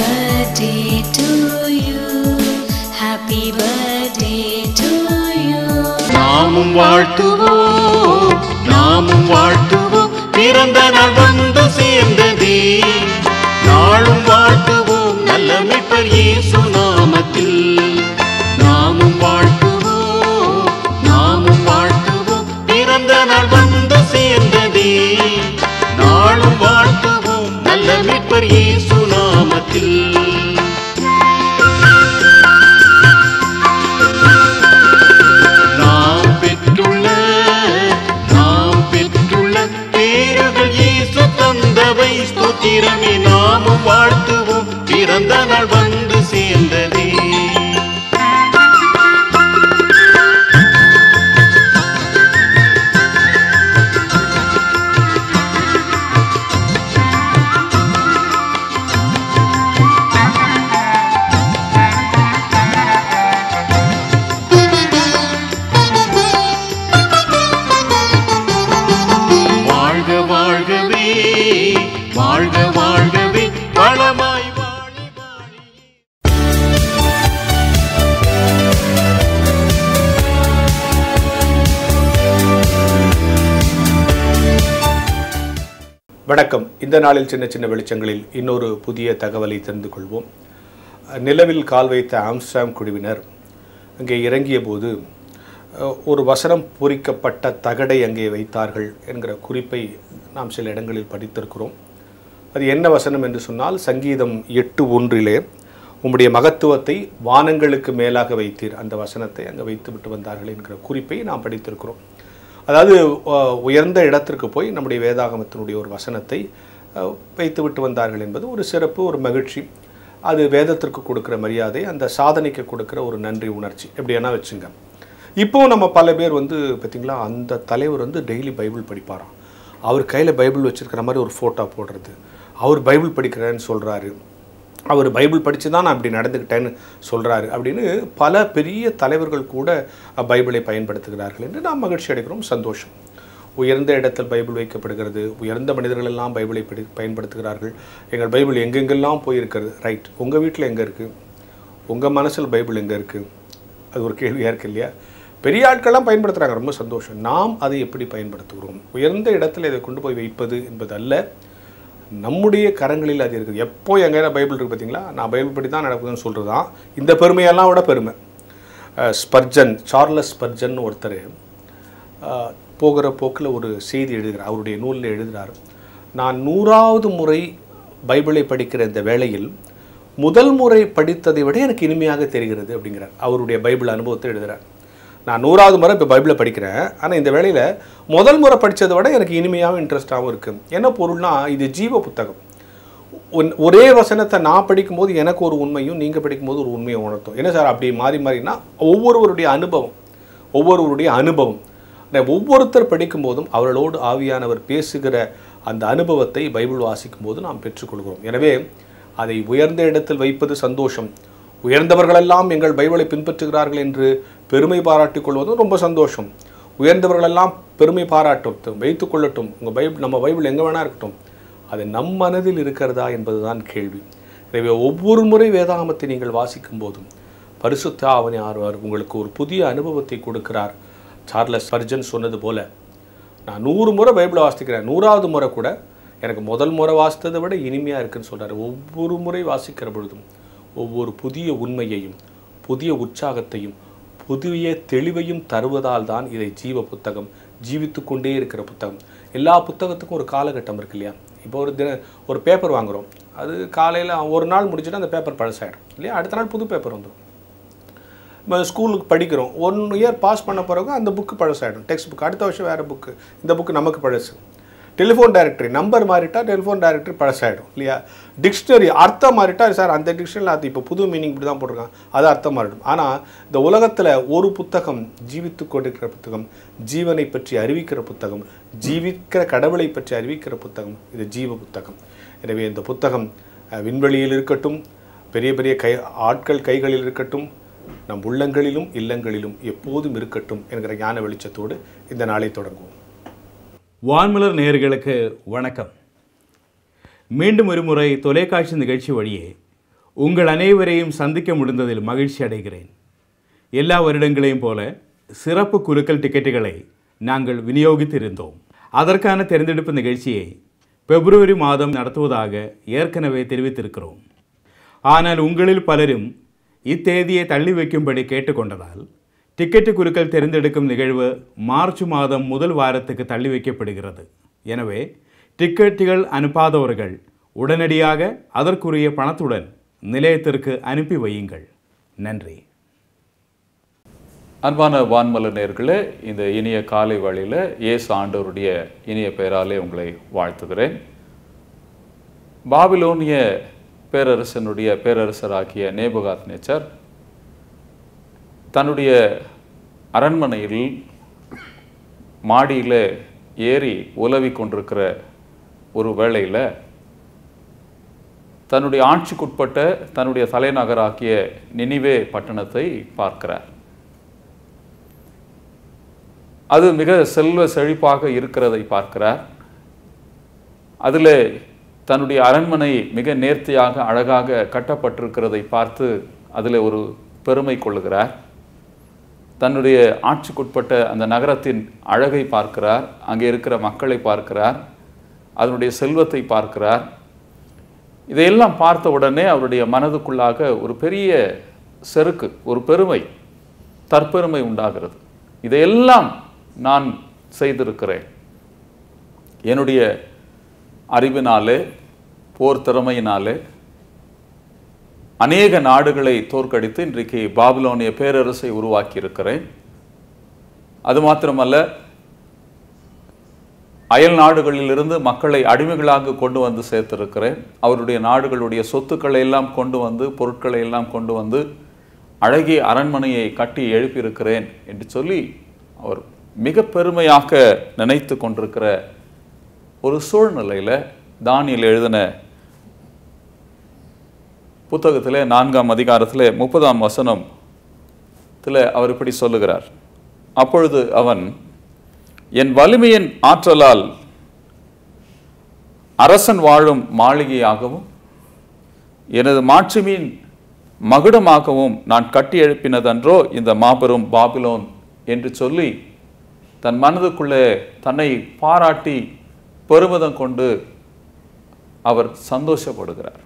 birthday to you. Happy birthday to you. நாமும் வாழ்த்துவோம் நாமும் வாழ்த்துவோம் பிறந்த நாள் வந்து சேர்ந்ததே நாளும் வாழ்த்துவோம் நல்ல மீட்பர் இயேசு நாமத்தில் நாமும் வாழ்த்துவோம் நாமும் வாழ்த்துவோம் பிறந்த நாள் வந்து சேர்ந்ததே நாளும் வாழ்த்துவோம் நல்ல மீட்பர் இயேசு நாமத்தில் நாம் பெற்றுள்ள நாம் பெற்றுள்ள பேருகள் இயேசு தந்தவை ஸ்தோத்திரமே நாமும் வாழ்த்துவோம் பிறந்த நாள் வந்து சேர்ந்ததே வாழ்க வாழ்கவே வாழ்க வாழ்கவே வளமாய் வாழி வாழி வணக்கம் இந்த நாளில் சின்ன சின்ன வெளிச்சங்களில் இன்னொரு புதிய தகவலை தெரிந்து கொள்வோம் நிலவில் கால் வைத்த ஆம்ஸ்டாம் குழுவினர் அங்கே இறங்கிய போது அஹ், ஒரு வசனம் பொறிக்கப்பட்ட தகடை அங்கே வைத்தார்கள் என்கிற குறிப்பை நாம் சில இடங்களில் படித்திருக்கிறோம் அது என்ன வசனம் என்று சொன்னால் சங்கீதம் எட்டு ஒன்றிலே உம்முடைய மகத்துவத்தை வானங்களுக்கு மேலாக வைத்தீர் அந்த வசனத்தை அங்கே வைத்து விட்டு வந்தார்கள் என்கிற குறிப்பை நாம் படித்திருக்கிறோம் அதாவது அஹ், உயர்ந்த இடத்திற்கு போய் நம்முடைய வேதாகமத்தினுடைய ஒரு வசனத்தை அஹ், வைத்து விட்டு வந்தார்கள் என்பது ஒரு சிறப்பு ஒரு மகிழ்ச்சி அது வேதத்திற்கு கொடுக்குற மரியாதை அந்த சாதனைக்கு கொடுக்குற ஒரு நன்றி உணர்ச்சி எப்படியானா வச்சுங்க இப்போ நம்ம பல பேர் வந்து பார்த்திங்களா அந்த தலைவர் வந்து டெய்லி பைபிள் படிப்பாராம் அவர் கையில் பைபிள் வச்சிருக்கிற மாதிரி ஒரு ஃபோட்டோ போடுறது அவர் பைபிள் படிக்கிறேன்னு சொல்கிறாரு அவர் பைபிள் படித்து தான் நான் இப்படி நடந்துக்கிட்டேன்னு சொல்கிறாரு அப்படின்னு பல பெரிய தலைவர்கள் கூட அஹ், பைபிளை பயன்படுத்துகிறார்கள் என்று நாம் மகிழ்ச்சி அடைகிறோம் சந்தோஷம் உயர்ந்த இடத்தில் பைபிள் வைக்கப்படுகிறது உயர்ந்த மனிதர்கள் எல்லாம் பைபிளை படி பயன்படுத்துகிறார்கள் எங்கள் பைபிள் எங்கெங்கெல்லாம் போயிருக்கிறது ரைட் உங்கள் வீட்டில் எங்கே இருக்குது உங்கள் மனசில் பைபிள் எங்கே இருக்குது அது ஒரு கேள்வியாக இருக்கு இல்லையா பெரிய ஆட்கள்லாம் பயன்படுத்துகிறாங்க ரொம்ப சந்தோஷம் நாம் அதை எப்படி பயன்படுத்துகிறோம் உயர்ந்த இடத்துல இதை கொண்டு போய் வைப்பது என்பது அல்ல நம்முடைய கரங்களில் அது இருக்குது எப்போ என் கையில் பைபிள் இருக்குது பார்த்தீங்களா நான் பைபிள் படி தான் நடக்குதுன்னு சொல்கிறது தான் இந்த பெருமையெல்லாம் விட பெருமை அஹ், ஸ்பர்ஜன் சார்லஸ் ஸ்பர்ஜன் ஒருத்தர் அஹ், போகிற போக்கில் ஒரு செய்தி எழுதுகிறார் அவருடைய நூலில் எழுதுகிறார் நான் நூறாவது முறை பைபிளை படிக்கிற இந்த வேளையில் முதல் முறை படித்ததை விட எனக்கு இனிமையாக தெரிகிறது அப்படிங்கிறார் அவருடைய பைபிள் அனுபவத்தை எழுதுகிறார் நான் நூறாவது முறை இப்போ பைபிளை படிக்கிறேன் ஆனால் இந்த வேளையில் முதல் முறை படித்ததை விட எனக்கு இனிமையாகவும் இன்ட்ரெஸ்டாகவும் இருக்குது என்ன பொருள்னா இது ஜீவ புத்தகம் ஒன்- ஒரே வசனத்தை நான் படிக்கும்போது எனக்கு ஒரு உண்மையும் நீங்கள் படிக்கும்போது ஒரு உண்மையை உணர்த்தும் என்ன சார் அப்படி மாறி மாறினா ஒவ்வொருவருடைய அனுபவம் ஒவ்வொருவருடைய அனுபவம் நான் ஒவ்வொருத்தர் படிக்கும்போதும் அவர்களோடு ஆவியானவர் பேசுகிற அந்த அனுபவத்தை பைபிள் வாசிக்கும்போது நாம் பெற்றுக்கொள்கிறோம் எனவே அதை உயர்ந்த இடத்தில் வைப்பது சந்தோஷம் உயர்ந்தவர்களெல்லாம் எங்கள் பைபிளை பின்பற்றுகிறார்கள் என்று பெருமை பாராட்டிக் கொள்வதும் ரொம்ப சந்தோஷம் உயர்ந்தவர்களெல்லாம் பெருமை பாராட்டும் வைத்துக் கொள்ளட்டும் உங்கள் பைபிள் நம்ம பைபிள் எங்கே வேணா இருக்கட்டும் அது நம் மனதில் இருக்கிறதா என்பதுதான் கேள்வி எனவே ஒவ்வொரு முறை வேதாகமத்தை நீங்கள் வாசிக்கும் போதும் பரிசுத்த ஆவணி ஆர்வர் உங்களுக்கு ஒரு புதிய அனுபவத்தை கொடுக்கிறார் சார்லஸ் சர்ஜன் சொன்னது போல நான் நூறு முறை பைபிளை வாசிக்கிறேன் நூறாவது முறை கூட எனக்கு முதல் முறை வாசித்ததை விட இனிமையாக இருக்குன்னு சொல்கிறார் ஒவ்வொரு முறை வாசிக்கிற பொழுதும் ஒவ்வொரு புதிய உண்மையையும் புதிய உற்சாகத்தையும் புதிய தெளிவையும் தருவதால் தான் இதை ஜீவ புத்தகம் ஜீவித்து கொண்டே இருக்கிற புத்தகம் எல்லா புத்தகத்துக்கும் ஒரு காலகட்டம் இருக்கு இல்லையா இப்போ ஒரு தின ஒரு பேப்பர் வாங்குகிறோம் அது காலையில் ஒரு நாள் முடிச்சுட்டு அந்த பேப்பர் பழசாயிடும் இல்லையா அடுத்த நாள் புது பேப்பர் வந்துடும் இப்போ ஸ்கூலுக்கு படிக்கிறோம் ஒன் இயர் பாஸ் பண்ண பிறகு அந்த புக்கு பழசாயிடும் டெக்ஸ்ட் புக் அடுத்த வருஷம் வேறு புக்கு இந்த புக்கு நமக்கு பழசு டெலிஃபோன் டைரக்டரி நம்பர் மாறிட்டா டெலிஃபோன் டைரக்டரி பழசாயிடும் இல்லையா டிக்ஷனரி அர்த்தம் மாறிட்டா சார் அந்த டிக்ஷனரியில் அது இப்போ புது மீனிங் இப்படி தான் போட்டிருக்காங்க அது அர்த்தம் மாறிடும் ஆனால் இந்த உலகத்தில் ஒரு புத்தகம் ஜீவித்து கொண்டிருக்கிற புத்தகம் ஜீவனை பற்றி அறிவிக்கிற புத்தகம் ஜீவிக்கிற கடவுளை பற்றி அறிவிக்கிற புத்தகம் இது ஜீவ புத்தகம் எனவே இந்த புத்தகம் அஹ், விண்வெளியில் இருக்கட்டும் பெரிய பெரிய கை ஆட்கள் கைகளில் இருக்கட்டும் நம் உள்ளங்களிலும் இல்லங்களிலும் எப்போதும் இருக்கட்டும் என்கிற ஞான வெளிச்சத்தோடு இந்த நாளை தொடங்குவோம் வான்மலர் நேயர்களுக்கு வணக்கம் மீண்டும் ஒருமுறை தொலைக்காட்சி நிகழ்ச்சி வழியே உங்கள் அனைவரையும் சந்திக்க முடிந்ததில் மகிழ்ச்சி அடைகிறேன் எல்லா வருடங்களையும் போல சிறப்பு குலுக்கல் டிக்கெட்டுகளை நாங்கள் விநியோகித்திருந்தோம் அதற்கான தேர்ந்தெடுப்பு நிகழ்ச்சியை பிப்ரவரி மாதம் நடத்துவதாக ஏற்கனவே தெரிவித்திருக்கிறோம் ஆனால் உங்களில் பலரும் இத்தேதியை தள்ளி வைக்கும்படி கேட்டுக்கொண்டதால் டிக்கெட்டு குலுக்கல் தேர்ந்தெடுக்கும் நிகழ்வு மார்ச் மாதம் முதல் வாரத்துக்கு தள்ளி வைக்கப்படுகிறது எனவே டிக்கெட்டுகள் அனுப்பாதவர்கள் உடனடியாக அதற்குரிய பணத்துடன் நிலையத்திற்கு அனுப்பி வையுங்கள் நன்றி அன்பான வான்மலர் நேர்களே இந்த இனிய காலை வழியில் இயேசு ஆண்டவருடைய இனிய பெயராலே உங்களை வாழ்த்துகிறேன் பாபிலோனிய பேரரசனுடைய பேரரசராகிய நேபுகாத் நேச்சர் தன்னுடைய அரண்மனையில் மாடியில் ஏறி உலவி கொண்டிருக்கிற ஒரு வேளையில் தன்னுடைய ஆட்சிக்குட்பட்ட தன்னுடைய தலைநகராகிய நினிவே பட்டணத்தை பார்க்கிறார் அது மிக செல்வ செழிப்பாக இருக்கிறதை பார்க்கிறார் அதில் தன்னுடைய அரண்மனை மிக நேர்த்தியாக அழகாக கட்டப்பட்டிருக்கிறதை பார்த்து அதில் ஒரு பெருமை கொள்ளுகிறார் தன்னுடைய ஆட்சிக்குட்பட்ட அந்த நகரத்தின் அழகை பார்க்கிறார் அங்கே இருக்கிற மக்களை பார்க்கிறார் அதனுடைய செல்வத்தை பார்க்கிறார் இதையெல்லாம் பார்த்த உடனே அவருடைய மனதுக்குள்ளாக ஒரு பெரிய செருக்கு ஒரு பெருமை தற்பெருமை உண்டாகிறது இதையெல்லாம் நான் செய்திருக்கிறேன் என்னுடைய அறிவினாலே போர் திறமையினாலே அநேக நாடுகளை தோற்கடித்து இன்றைக்கு பாபிலோனிய பேரரசை உருவாக்கி இருக்கிறேன் அது மாத்திரமல்ல அயல் நாடுகளிலிருந்து மக்களை அடிமைகளாக கொண்டு வந்து சேர்த்திருக்கிறேன் அவருடைய நாடுகளுடைய சொத்துக்களை எல்லாம் கொண்டு வந்து பொருட்களை எல்லாம் கொண்டு வந்து அழகிய அரண்மனையை கட்டி எழுப்பியிருக்கிறேன் என்று சொல்லி அவர் மிக பெருமையாக நினைத்து கொண்டிருக்கிற ஒரு சூழ்நிலையில் தானியல் எழுதின புத்தகத்தில் நான்காம் அதிகாரத்தில் முப்பதாம் வசனத்தில் அவர் இப்படி சொல்லுகிறார் அப்பொழுது அவன் என் வலிமையின் ஆற்றலால் அரசன் வாழும் மாளிகையாகவும் எனது மாட்சிமின் மகுடமாகவும் நான் கட்டி எழுப்பினதன்றோ இந்த மாபெரும் பாபிலோன் என்று சொல்லி தன் மனதுக்குள்ளே தன்னை பாராட்டி பெருமிதம் கொண்டு அவர் சந்தோஷப்படுகிறார்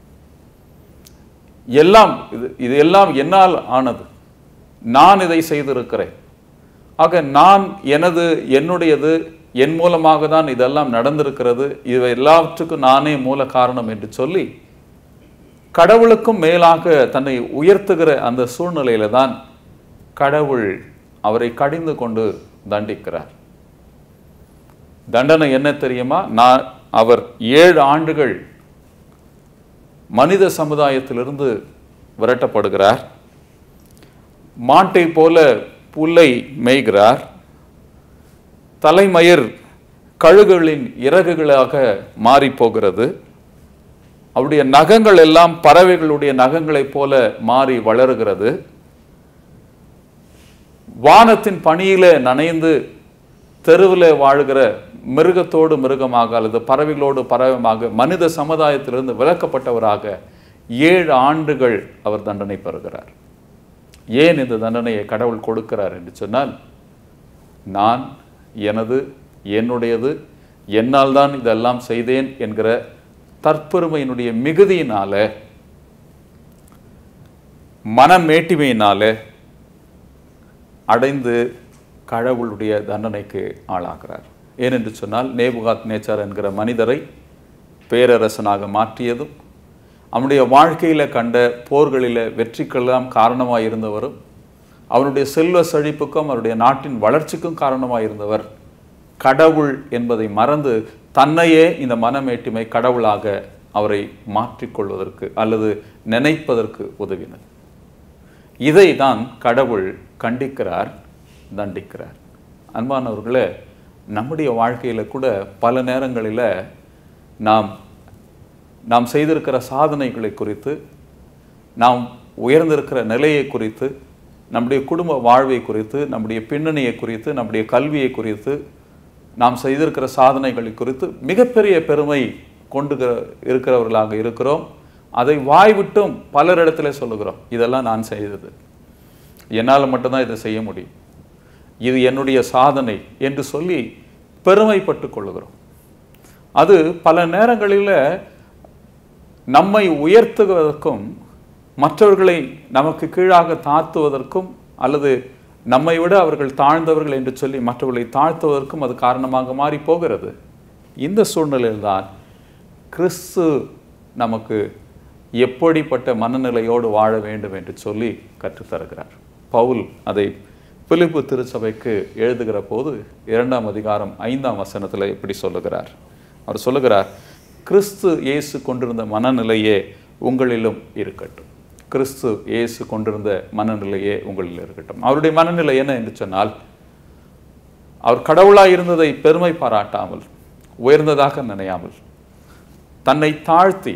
எல்லாம் இது இது எல்லாம் என்னால் ஆனது நான் இதை செய்திருக்கிறேன் ஆக நான் எனது என்னுடையது என் மூலமாக தான் இதெல்லாம் நடந்திருக்கிறது இவை எல்லாவற்றுக்கும் நானே மூல காரணம் என்று சொல்லி கடவுளுக்கும் மேலாக தன்னை உயர்த்துகிற அந்த சூழ்நிலையில தான் கடவுள் அவரை கடிந்து கொண்டு தண்டிக்கிறார் தண்டனை என்ன தெரியுமா நான் அவர் ஏழு ஆண்டுகள் மனித சமுதாயத்திலிருந்து விரட்டப்படுகிறார் மாட்டை போல புல்லை மேய்கிறார் தலைமயிர் கழுகுகளின் இறகுகளாக மாறி போகிறது அவருடைய நகங்கள் எல்லாம் பறவைகளுடைய நகங்களைப் போல மாறி வளருகிறது வானத்தின் பணியில நனைந்து தெருவில் வாழுகிற மிருகத்தோடு மிருகமாக அல்லது பறவைகளோடு பறவையாக மனித சமுதாயத்திலிருந்து விலக்கப்பட்டவராக ஏழு ஆண்டுகள் அவர் தண்டனை பெறுகிறார் ஏன் இந்த தண்டனையை கடவுள் கொடுக்கிறார் என்று சொன்னால் நான் எனது என்னுடையது என்னால் தான் இதெல்லாம் செய்தேன் என்கிற தற்பெருமையினுடைய மிகுதியினால மனமேட்டிமையினால அடைந்து கடவுளுடைய தண்டனைக்கு ஆளாகிறார் ஏனென்று சொன்னால் நேபுகாத் நேச்சார் என்கிற மனிதரை பேரரசனாக மாற்றியதும் அவனுடைய வாழ்க்கையில் கண்ட போர்களில் வெற்றிக்கெல்லாம் காரணமாக இருந்தவரும் அவருடைய செல்வ செழிப்புக்கும் அவருடைய நாட்டின் வளர்ச்சிக்கும் காரணமாக இருந்தவர் கடவுள் என்பதை மறந்து தன்னையே இந்த மனமேட்டிமை கடவுளாக அவரை மாற்றிக்கொள்வதற்கு அல்லது நினைப்பதற்கு உதவினது இதை தான் கடவுள் கண்டிக்கிறார் தண்டிக்கிறார் அன்பானவர்களே நம்முடைய வாழ்க்கையில் கூட பல நேரங்களில் நாம் நாம் செய்திருக்கிற சாதனைகளை குறித்து நாம் உயர்ந்திருக்கிற நிலையை குறித்து நம்முடைய குடும்ப வாழ்வை குறித்து நம்முடைய பின்னணியை குறித்து நம்முடைய கல்வியை குறித்து நாம் செய்திருக்கிற சாதனைகளை குறித்து மிகப்பெரிய பெருமை கொண்டு இருக்கிறவர்களாக இருக்கிறோம் அதை வாய் விட்டும் பலரிடத்துல சொல்லுகிறோம் இதெல்லாம் நான் செய்தது என்னால் மட்டும்தான் இதை செய்ய முடியும் இது என்னுடைய சாதனை என்று சொல்லி பெருமைப்பட்டு கொள்ளுகிறோம் அது பல நேரங்களில் நம்மை உயர்த்துவதற்கும் மற்றவர்களை நமக்கு கீழாக தாழ்த்துவதற்கும் அல்லது நம்மை விட அவர்கள் தாழ்ந்தவர்கள் என்று சொல்லி மற்றவர்களை தாழ்த்துவதற்கும் அது காரணமாக மாறி போகிறது இந்த சூழ்நிலையில்தான் கிறிஸ்து நமக்கு எப்படிப்பட்ட மனநிலையோடு வாழ வேண்டும் என்று சொல்லி கற்றுத்தருகிறார் பவுல் அதை பிலிப்பு திருச்சபைக்கு எழுதுகிற போது இரண்டாம் அதிகாரம் ஐந்தாம் வசனத்தில் இப்படி சொல்லுகிறார் அவர் சொல்லுகிறார் கிறிஸ்து இயேசு கொண்டிருந்த மனநிலையே உங்களிலும் இருக்கட்டும் கிறிஸ்து இயேசு கொண்டிருந்த மனநிலையே உங்களில் இருக்கட்டும் அவருடைய மனநிலை என்ன என்று சொன்னால் அவர் கடவுளாய் இருந்ததை பெருமை பாராட்டாமல் உயர்ந்ததாக நினையாமல் தன்னை தாழ்த்தி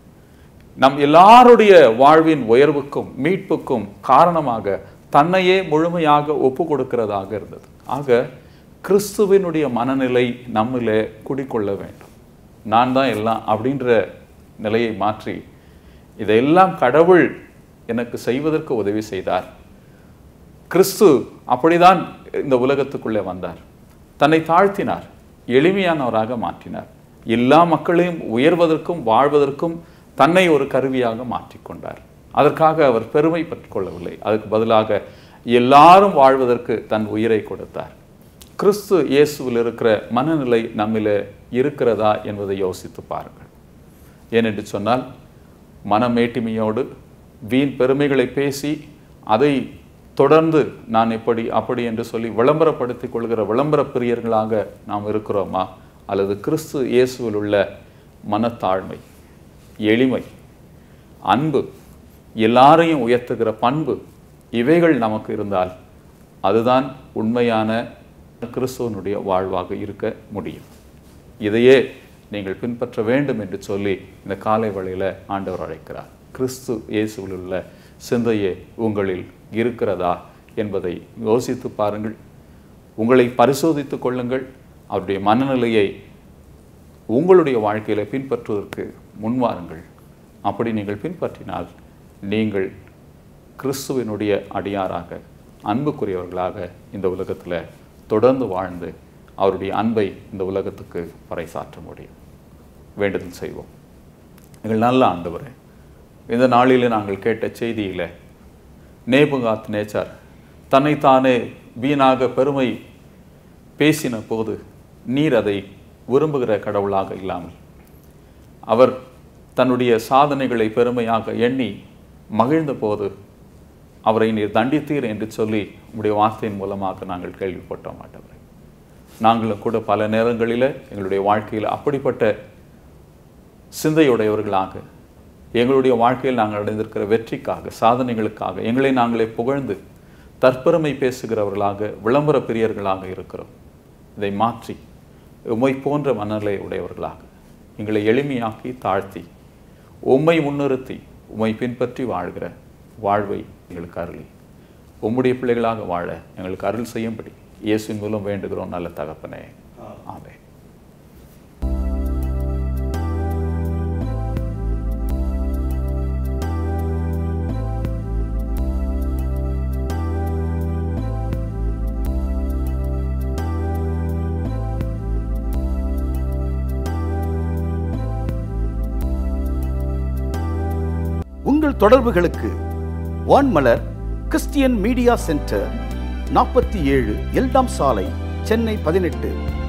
நம் எல்லாருடைய வாழ்வின் உயர்வுக்கும் மீட்புக்கும் காரணமாக தன்னையே முழுமையாக ஒப்பு கொடுக்கிறதாக இருந்தது ஆக கிறிஸ்துவினுடைய மனநிலை நம்மிலே குடிக்கொள்ள வேண்டும் நான் தான் எல்லாம் அப்படின்ற நிலையை மாற்றி இதையெல்லாம் கடவுள் எனக்கு செய்வதற்கு உதவி செய்தார் கிறிஸ்து அப்படிதான் இந்த உலகத்துக்குள்ளே வந்தார் தன்னை தாழ்த்தினார் எளிமையானவராக மாற்றினார் எல்லா மக்களையும் உயர்வதற்கும் வாழ்வதற்கும் தன்னை ஒரு கருவியாக மாற்றிக்கொண்டார் அதற்காக அவர் பெருமை பெற்றுக் கொள்ளவில்லை அதுக்கு பதிலாக எல்லாரும் வாழ்வதற்கு தன் உயிரை கொடுத்தார் கிறிஸ்து இயேசுவில் இருக்கிற மனநிலை நம்மில இருக்கிறதா என்பதை யோசித்து பாருங்கள் ஏனென்று சொன்னால் மனமேட்டிமையோடு வீண் பெருமைகளை பேசி அதை தொடர்ந்து நான் இப்படி அப்படி என்று சொல்லி விளம்பரப்படுத்திக் கொள்கிற விளம்பர பிரியர்களாக நாம் இருக்கிறோமா அல்லது கிறிஸ்து இயேசுவில் உள்ள மனத்தாழ்மை எளிமை அன்பு எல்லாரையும் உயர்த்துகிற பண்பு இவைகள் நமக்கு இருந்தால் அதுதான் உண்மையான கிறிஸ்துவனுடைய வாழ்வாக இருக்க முடியும் இதையே நீங்கள் பின்பற்ற வேண்டும் என்று சொல்லி இந்த காலை வேளையில ஆண்டவர் அழைக்கிறார் கிறிஸ்து இயேசுவில் உள்ள சிந்தையே உங்களில் இருக்கிறதா என்பதை யோசித்து பாருங்கள் உங்களை பரிசோதித்துக் கொள்ளுங்கள் அவருடைய மனநிலையை உங்களுடைய வாழ்க்கையில பின்பற்றுவதற்கு முன்வாருங்கள் அப்படி நீங்கள் பின்பற்றினால் நீங்கள் கிறிஸ்துவினுடைய அடியாராக அன்புக்குரியவர்களாக இந்த உலகத்தில் தொடர்ந்து வாழ்ந்து அவருடைய அன்பை இந்த உலகத்துக்கு பறைசாற்ற முடியும் வேண்டுதல் செய்வோம் எங்கள் நல்ல ஆண்டவரே இந்த நாளிலே நாங்கள் கேட்ட செய்தியில நேபுகாத் நேச்சார் தன்னைத்தானே வீணாக பெருமை பேசின போது நீர் அதை விரும்புகிற கடவுளாக இல்லாமல் அவர் தன்னுடைய சாதனைகளை பெருமையாக எண்ணி மகிழ்ந்த போது அவரை நீர் தண்டித்தீர் என்று சொல்லி உம்முடைய வார்த்தையின் மூலமாக நாங்கள் கேள்விப்பட்டோம் மாட்டவரை நாங்களும் கூட பல நேரங்களில் எங்களுடைய வாழ்க்கையில் அப்படிப்பட்ட சிந்தையுடையவர்களாக எங்களுடைய வாழ்க்கையில் நாங்கள் அடைந்திருக்கிற வெற்றிக்காக சாதனைகளுக்காக எங்களை நாங்களே புகழ்ந்து தற்பெருமை பேசுகிறவர்களாக விளம்பர பிரியர்களாக இருக்கிறோம் இதை மாற்றி உம்மை போன்ற மனநிலை உடையவர்களாக எங்களை எளிமையாக்கி தாழ்த்தி உம்மை முன்னிறுத்தி உம்மை பின்பற்றி வாழ்கிற வாழ்வை எங்களுக்கு அருளி உம்முடைய பிள்ளைகளாக வாழ எங்களுக்கு அருள் செய்யும்படி இயேசுவின் மூலம் வேண்டுகிறோம் நல்ல தகப்பனே ஆமென் உங்கள் தொடர்புகளுக்கு வான்மலர் கிறிஸ்டியன் மீடியா சென்டர் நாற்பத்தி ஏழு எல்டாம் சாலை சென்னை பதினெட்டு